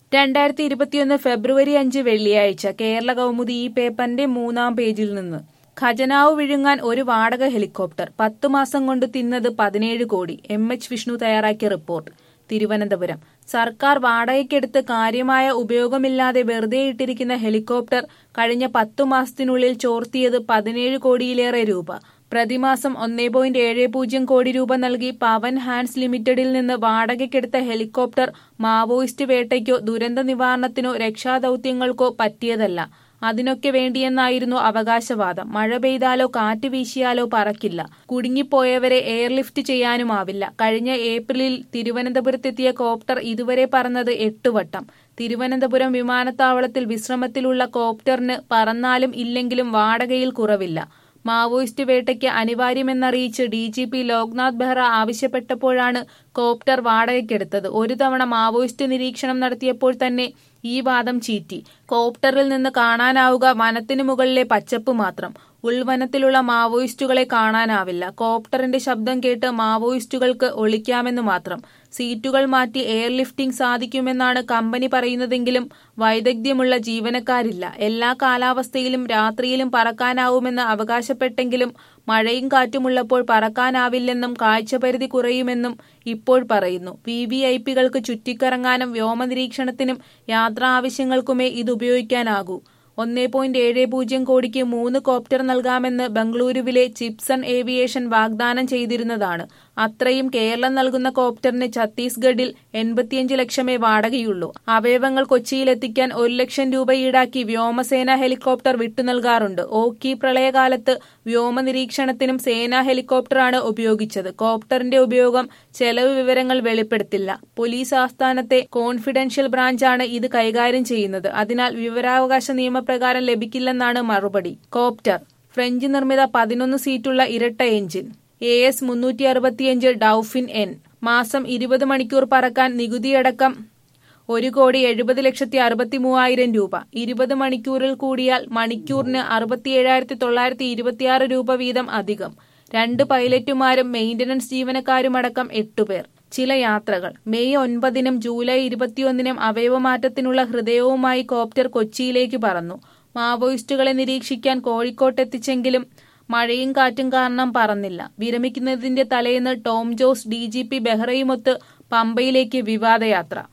രണ്ടായിരത്തി ഇരുപത്തിയൊന്ന് ഫെബ്രുവരി അഞ്ച് വെള്ളിയാഴ്ച കേരള കൗമുദി ഈ പേപ്പറിന്റെ മൂന്നാം പേജിൽ നിന്ന് ഖജനാവ് വിഴുങ്ങാൻ ഒരു വാടക ഹെലികോപ്റ്റർ പത്തു മാസം കൊണ്ട് തിന്നത് പതിനേഴ് കോടി എം എച്ച് വിഷ്ണു തയ്യാറാക്കിയ റിപ്പോർട്ട് തിരുവനന്തപുരം സർക്കാർ വാടകയ്ക്കെടുത്ത് കാര്യമായ ഉപയോഗമില്ലാതെ വെറുതെ ഇട്ടിരിക്കുന്ന ഹെലികോപ്റ്റർ കഴിഞ്ഞ പത്തു മാസത്തിനുള്ളിൽ ചോർത്തിയത് പതിനേഴ് കോടിയിലേറെ രൂപ പ്രതിമാസം ഒന്നേ പോയിന്റ് ഏഴ് പൂജ്യം കോടി രൂപ നൽകി പവൻ ഹാൻഡ്സ് ലിമിറ്റഡിൽ നിന്ന് വാടകയ്ക്കെടുത്ത ഹെലികോപ്റ്റർ മാവോയിസ്റ്റ് വേട്ടയ്ക്കോ ദുരന്ത നിവാരണത്തിനോ രക്ഷാദൌത്യങ്ങൾക്കോ പറ്റിയതല്ല അതിനൊക്കെ വേണ്ടിയെന്നായിരുന്നു അവകാശവാദം മഴ പെയ്താലോ കാറ്റ് വീശിയാലോ പറക്കില്ല കുടുങ്ങിപ്പോയവരെ എയർലിഫ്റ്റ് ചെയ്യാനുമാവില്ല കഴിഞ്ഞ ഏപ്രിലിൽ തിരുവനന്തപുരത്തെത്തിയ കോപ്റ്റർ ഇതുവരെ പറന്നത് എട്ടുവട്ടം തിരുവനന്തപുരം വിമാനത്താവളത്തിൽ വിശ്രമത്തിലുള്ള കോപ്റ്ററിന് പറന്നാലും ഇല്ലെങ്കിലും വാടകയിൽ കുറവില്ല മാവോയിസ്റ്റ് വേട്ടയ്ക്ക് അനിവാര്യമെന്നറിയിച്ച് D G P Loknath Behera ആവശ്യപ്പെട്ടപ്പോഴാണ് കോപ്റ്റർ വാടകയ്ക്കെടുത്തത് ഒരു തവണ മാവോയിസ്റ്റ് നിരീക്ഷണം നടത്തിയപ്പോൾ തന്നെ ഈ വാദം ചീറ്റി കോപ്റ്ററിൽ നിന്ന് കാണാനാവുക വനത്തിനു മുകളിലെ പച്ചപ്പ് മാത്രം ഉൾവനത്തിലുള്ള മാവോയിസ്റ്റുകളെ കാണാനാവില്ല കോപ്റ്ററിന്റെ ശബ്ദം കേട്ട് മാവോയിസ്റ്റുകൾക്ക് ഒളിക്കാമെന്ന് മാത്രം സീറ്റുകൾ മാറ്റി എയർലിഫ്റ്റിംഗ് സാധിക്കുമെന്നാണ് കമ്പനി പറയുന്നതെങ്കിലും വൈദഗ്ധ്യമുള്ള ജീവനക്കാരില്ല എല്ലാ കാലാവസ്ഥയിലും രാത്രിയിലും പറക്കാനാവുമെന്ന് അവകാശപ്പെട്ടെങ്കിലും മഴയും കാറ്റുമുള്ളപ്പോൾ പറക്കാനാവില്ലെന്നും കാഴ്ചപരിധി കുറയുമെന്നും ഇപ്പോൾ പറയുന്നു വി വി ഐ പികൾക്ക് ചുറ്റിക്കറങ്ങാനും വ്യോമനിരീക്ഷണത്തിനും യാത്രാ ആവശ്യങ്ങൾക്കുമേ ഇത് ഉപയോഗിക്കാനാകൂ ഒന്നേ പോയിന്റ് ഏഴ് പൂജ്യം കോടിക്ക് മൂന്ന് കോപ്റ്റർ നൽകാമെന്ന് ബംഗളൂരുവിലെ ചിപ്സൺ ഏവിയേഷൻ വാഗ്ദാനം ചെയ്തിരുന്നതാണ് അത്രയും കേരളം നൽകുന്ന കോപ്റ്ററിന് ഛത്തീസ്ഗഡിൽ എൺപത്തിയഞ്ച് ലക്ഷമേ വാടകയുള്ളൂ അവയവങ്ങൾ കൊച്ചിയിലെത്തിക്കാൻ ഒരു ലക്ഷം രൂപ ഈടാക്കി വ്യോമസേന ഹെലികോപ്റ്റർ വിട്ടു നൽകാറുണ്ട് ഓക്കി പ്രളയകാലത്ത് വ്യോമ നിരീക്ഷണത്തിനും സേനാ ഹെലികോപ്റ്ററാണ് ഉപയോഗിച്ചത് കോപ്റ്ററിന്റെ ഉപയോഗം ചെലവ് വിവരങ്ങൾ വെളിപ്പെടുത്തില്ല പോലീസ് ആസ്ഥാനത്തെ കോൺഫിഡൻഷ്യൽ ബ്രാഞ്ചാണ് ഇത് കൈകാര്യം ചെയ്യുന്നത് അതിനാൽ വിവരാവകാശ നിയമപ്രകാരം ലഭിക്കില്ലെന്നാണ് മറുപടി കോപ്റ്റർ ഫ്രഞ്ച് നിർമ്മിത പതിനൊന്ന് സീറ്റുള്ള ഇരട്ട എഞ്ചിൻ എ എസ് മുന്നൂറ്റി അറുപത്തിയഞ്ച് ഡൌഫിൻ എൻ മാസം ഇരുപത് മണിക്കൂർ പറക്കാൻ നികുതിയടക്കം ഒരു കോടി എഴുപത് ലക്ഷത്തി അറുപത്തി മൂവായിരം രൂപ ഇരുപത് മണിക്കൂറിൽ കൂടിയാൽ മണിക്കൂറിന് അറുപത്തിയേഴായിരത്തി തൊള്ളായിരത്തി ഇരുപത്തിയാറ് രൂപ വീതം അധികം രണ്ട് പൈലറ്റുമാരും മെയിന്റനൻസ് ജീവനക്കാരുമടക്കം എട്ടുപേർ ചില യാത്രകൾ മെയ് ഒൻപതിനും ജൂലൈ ഇരുപത്തിയൊന്നിനും അവയവമാറ്റത്തിനുള്ള ഹൃദയവുമായി കോപ്റ്റർ കൊച്ചിയിലേക്ക് പറന്നു മാവോയിസ്റ്റുകളെ നിരീക്ഷിക്കാൻ കോഴിക്കോട്ടെത്തിച്ചെങ്കിലും മഴയും കാറ്റും കാരണം പറന്നില്ല വിരമിക്കുന്നതിന്റെ തലേന്ന് Tom Jose D G P ബെഹ്റയുമൊത്ത് പമ്പയിലേക്ക് വിവാദയാത്ര